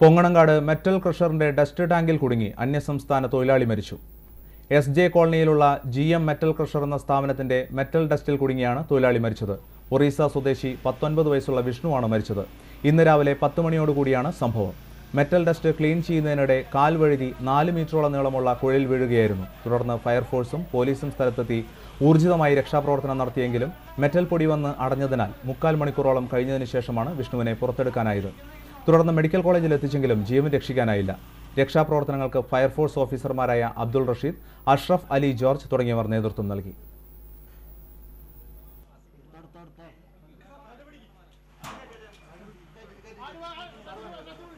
പൊങ്ങണങ്കാട് metal ക്രഷറിന്റെ dust ടാങ്കിൽ കുടുങ്ങി അന്യസംസ്ഥാന തൊഴിലാളി മരിച്ചു എസ് ജെ കോളനിയിലുള്ള ജി എം മെറ്റൽ ക്രഷർ എന്ന സ്ഥാപനത്തിന്റെ മെറ്റൽ ഡസ്റ്റിൽ കുടുങ്ങിയാണ് തൊഴിലാളി മരിച്ചത് ഒറീസ സ്വദേശി പത്തൊൻപത് വയസ്സുള്ള വിഷ്ണുവാണ് മരിച്ചത് ഇന്ന് രാവിലെ പത്ത് മണിയോടുകൂടിയാണ് സംഭവം മെറ്റൽ ഡസ്റ്റ് ക്ലീൻ ചെയ്യുന്നതിനിടെ കാൽ വഴുകി നാല് മീറ്ററോളം നീളമുള്ള കുഴൽ വീഴുകയായിരുന്നു തുടർന്ന് ഫയർഫോഴ്സും പോലീസും സ്ഥലത്തെത്തി ഊർജിതമായി രക്ഷാപ്രവർത്തനം നടത്തിയെങ്കിലും മെറ്റൽ പൊടി വന്ന് അടഞ്ഞതിനാൽ മുക്കാൽ മണിക്കൂറോളം കഴിഞ്ഞതിന് ശേഷമാണ് വിഷ്ണുവിനെ പുറത്തെടുക്കാനായത് തുടർന്ന് മെഡിക്കൽ കോളേജിൽ എത്തിച്ചെങ്കിലും ജീവൻ രക്ഷിക്കാനായില്ല രക്ഷാപ്രവർത്തനങ്ങൾക്ക് ഫയർഫോഴ്സ് ഓഫീസർമാരായ അബ്ദുൾ റഷീദ് അഷ്റഫ് അലി ജോർജ് തുടങ്ങിയവർ നേതൃത്വം നൽകി തൊടുത്തോടുത്തോ